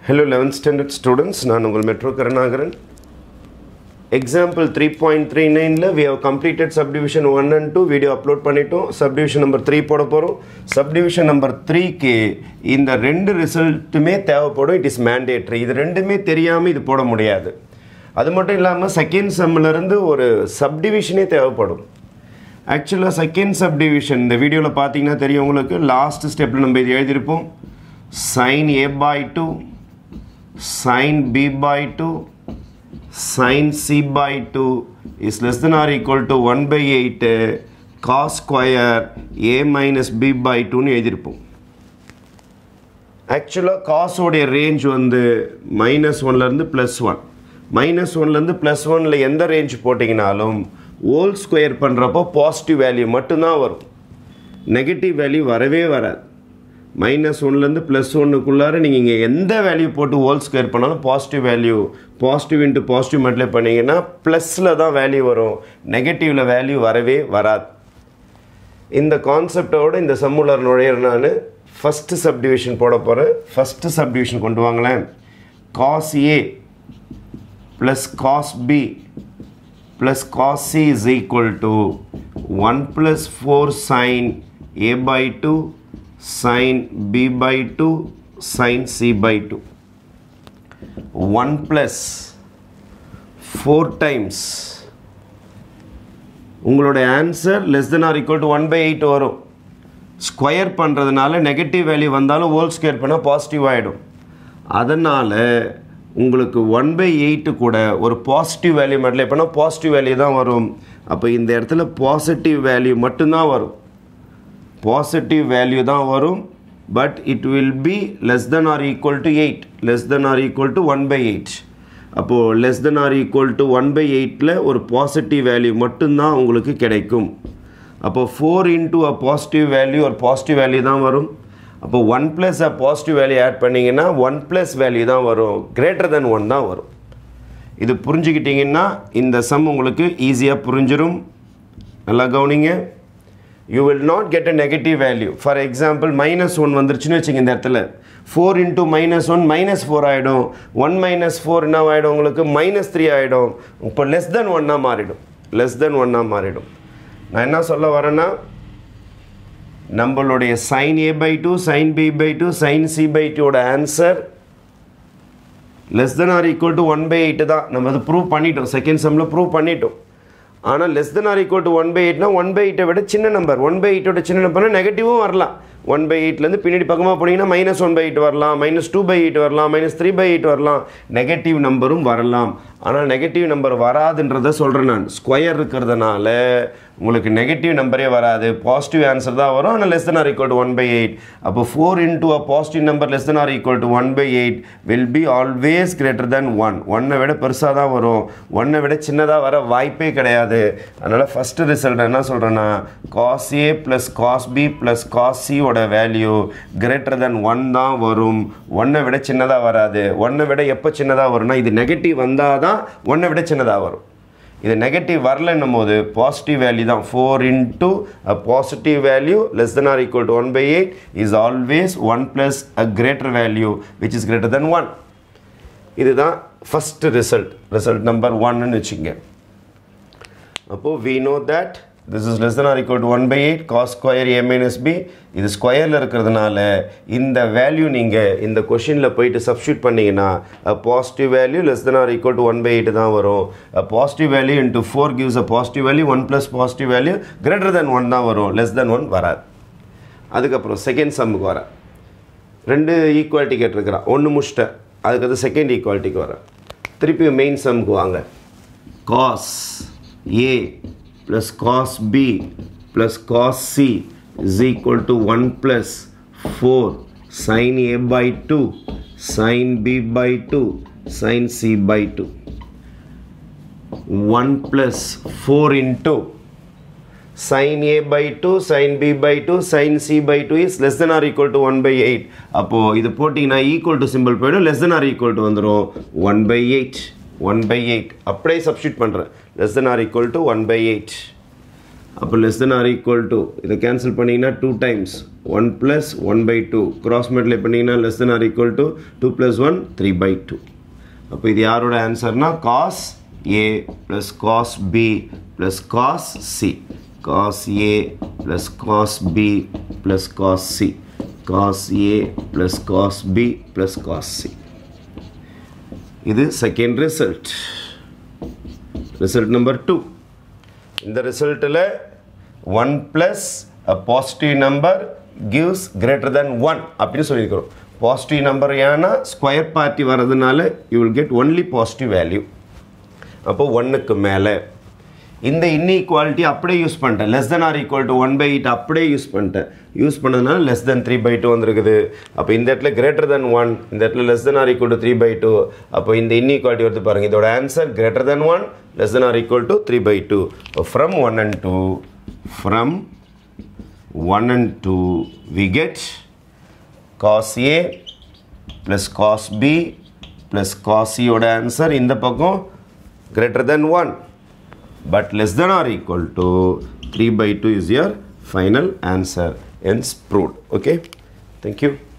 Hello 11th standard students, நான் உங்கள் metro Karunakaran example three point three நைனில் we have completed subdivision one and two video upload பண்ணிட்டோம் subdivision number three போட போகிறோம் subdivision number த்ரீக்கு இந்த ரெண்டு ரிசல்ட்டுமே தேவைப்படும் இட் இஸ் மேண்டேட்ரி இது ரெண்டுமே தெரியாமல் இது போட முடியாது அது மட்டும் இல்லாமல் செகண்ட் செம்மிலேருந்து ஒரு சப்டிவிஷனே தேவைப்படும் ஆக்சுவலாக செகண்ட் சப்டிவிஷன் இந்த வீடியோவில் பார்த்தீங்கன்னா தெரியும் உங்களுக்கு லாஸ்ட் ஸ்டெப்பில் நம்ம இது எழுதியிருப்போம் sine A by two sine B by two sin c by 2 is less than or equal to 1 by 8 cos square a minus b by 2 னு எழுதியிருப்போம் ஆக்சுவலாக காஸோடைய ரேஞ்ச் வந்து மைனஸ் ஒன்லேருந்து ப்ளஸ் ஒன் மைனஸ் ஒன்லேருந்து ப்ளஸ் ஒனில் எந்த ரேஞ்ச் போட்டிங்கனாலும் ஹோல் ஸ்கொயர் பண்ணுறப்போ பாசிட்டிவ் வேல்யூ மட்டும்தான் வரும் நெகட்டிவ் வேல்யூ வரவே வராது மைனஸ் ஒன்லேருந்து ப்ளஸ் ஒன்றுக்குள்ளார நீங்கள் இங்கே எந்த வேல்யூ போட்டு ஹோல் ஸ்கொயர் பண்ணாலும் positive value positive into positive multiply பண்ணிங்கன்னா ப்ளஸில் தான் வேல்யூ வரும் நெகட்டிவில் வேல்யூ வரவே வராது இந்த கான்செப்டோடு இந்த சம்முலர் நுழையிற நான் ஃபஸ்ட்டு சப்டிவிஷன் போட போகிறேன் ஃபஸ்ட்டு சப்டிவிஷன் கொண்டு வாங்களேன் cos A plus cos B plus cos C is equal to one plus four sine A by two sin b by 2 sin c by 2 1 plus 4 times உங்களோட answer less than or equal to one by eight வரும் square பண்ணுறதுனால negative value வந்தாலும் whole square பண்ணால் positive ஆகிடும் அதனால் உங்களுக்கு one by eight கூட ஒரு பாசிட்டிவ் வேல்யூ மட்டும் பண்ணால் பாசிட்டிவ் வேல்யூ தான் வரும் அப்போ இந்த இடத்துல பாசிட்டிவ் வேல்யூ மட்டும்தான் வரும் பாசிட்டிவ் வேல்யூ தான் வரும் but it will be less than or equal to eight less than or equal to one by eight அப்போது less than or equal to one by எயிட்டில் ஒரு பாசிட்டிவ் வேல்யூ மட்டும்தான் உங்களுக்கு கிடைக்கும் அப்போது four into a positive value ஒரு positive value தான் வரும் அப்போ one plus a positive value add பண்ணிங்கன்னா ஒன் ப்ளஸ் வேல்யூ தான் வரும் கிரேட்டர் தென் ஒன் தான் வரும் இது புரிஞ்சுக்கிட்டிங்கன்னா இந்த சம் உங்களுக்கு ஈஸியாக புரிஞ்சிடும் நல்லா கவனிங்க you will not get a negative value for example minus one வந்துருச்சுன்னு வச்சுங்க இந்த இடத்துல four into minus one minus four ஆகிடும் ஒன் மைனஸ் ஃபோர் என்ன ஆகிடும் உங்களுக்கு மைனஸ் த்ரீ ஆகிடும் இப்போ லெஸ் தென் ஒன்னாக மாறிடும் லெஸ் தென் ஒன்னாக மாறிடும் நான் என்ன சொல்ல வரேன்னா நம்மளுடைய sine A by two sine B by two sine C by டூட answer less than or equal to one by eight தான் நம்ம அது ப்ரூவ் பண்ணிட்டோம் செகண்ட் செம்மில் ப்ரூவ் பண்ணிட்டோம் ஆனால் less than or equal to one by எயிட்னா ஒன் பை எயிட்டை விட சின்ன நம்பர் ஒன் பை எயிட்டோட சின்ன நம்பர்னா நெகட்டிவும் வரலாம் ஒன் பை எயிட்லேருந்து பின்னாடி பக்கமாக போனீங்கன்னா மைனஸ் ஒன் பை எயிட் வரலாம் மைனஸ் டூ பை எயிட் வரலாம் மைனஸ் த்ரீ பை எயிட் வரலாம் நெகட்டிவ் நம்பரும் வரலாம் ஆனால் நெகட்டிவ் நம்பர் வராதுன்றதை சொல்கிறேன் நான் ஸ்கொயர் இருக்கிறதுனால உங்களுக்கு நெகட்டிவ் நம்பரே வராது பாசிட்டிவ் ஆன்சர் தான் வரும் ஆனால் less than or equal to one by eight அப்போ four into a positive number less than or equal to one by eight will be always greater than one ஒன்னை விட பெருசாக தான் வரும் ஒன்னை விட சின்னதாக வர வாய்ப்பே கிடையாது அதனால் ஃபஸ்ட்டு ரிசல்ட் என்ன சொல்கிறேன்னா cos A plus cos B plus காஸ் சியோட வேல்யூ கிரேட்டர் தென் ஒன் தான் வரும் ஒன்னை விட சின்னதாக வராது ஒன்னை விட எப்போ சின்னதாக வரும்னா இது நெகட்டிவ் வந்தால் தான் ஒன்றை விட சின்னதாக வரும் இது நெகட்டிவ் வரலன்னும் போது பாசிட்டிவ் வேல்யூ தான் four into a positive value less than or equal to one by eight is always one plus a greater value which is greater than one இதுதான் ஃபஸ்ட்டு ரிசல்ட் ரிசல்ட் நம்பர் ஒன்னு வச்சுங்க அப்போது we know that this is less than or equal to one by eight cos square A minus B இது ஸ்கொயரில் இருக்கிறதுனால இந்த value நீங்கள் இந்த கொஷினில் போயிட்டு சப்ஸ்டியூட் பண்ணிங்கன்னா positive value less than or equal to one by eight தான் வரும் positive value into four gives a positive value one plus positive value greater than one தான் வரும் லெஸ் தென் ஒன் வராது அதுக்கப்புறம் செகண்ட் சம்முக்கு வரேன் ரெண்டு ஈக்குவாலிட்டி கேட்டிருக்கிறான் ஒன்று முடிச்சிட்டேன் அதுக்கடுத்து செகண்ட் ஈக்குவாலிட்டிக்கு வரேன் திருப்பி மெயின் சம்முக்கு வாங்க cos A plus cos b plus cos c is equal to 1 plus 4 sin a by 2 sin b by 2 sin c by 2 1 plus 4 into sin a by 2 sin b by 2 sin c by 2 is less than or equal to 1 by 8 அப்போ இது போட்டிங்கன்னா equal to simple போயிடும் less than or equal to வந்துடும் one by eight one by eight அப்படியே substitute பண்ணுறேன் less than or equal to one by eight அப்போ less than or equal to இதை cancel பண்ணிங்கன்னா two times one plus one by two cross multiply பண்ணிங்கன்னா less than or equal to two plus one three by two அப்போ இது யாரோட ஆன்சர்னா cos A plus cos B plus cos C cos A plus cos B plus cos C cos A plus cos B plus cos C இது second result result number two இந்த ரிசல்ட்டில் one plus a positive number gives greater than one அப்படின்னு சொல்லியிருக்கிறோம் positive number ஏன்னா square party வர்றதுனால you will get only positive value அப்போ ஒன்றுக்கு மேலே இந்த இன்இக்வாலிட்டி அப்படியே யூஸ் பண்ணிட்டேன் less than or equal to one by eight அப்படியே யூஸ் பண்ணிட்டேன் யூஸ் பண்ணதுனால less than three by two வந்திருக்குது அப்போ இந்த இடத்துல கிரேட்டர் தென் ஒன் இந்த இடத்துல less than or equal to three by two அப்போ இந்த இன்இக்வாலிட்டி வருது பாருங்கள் இதோட answer greater than one less than or equal to 3 by 2. So from 1 and 2, from 1 and 2, we get cos A plus cos B plus cos C ஓட answer இந்த பக்கம் greater than 1 but less than or equal to 3 by 2 is your final answer hence proved okay thank you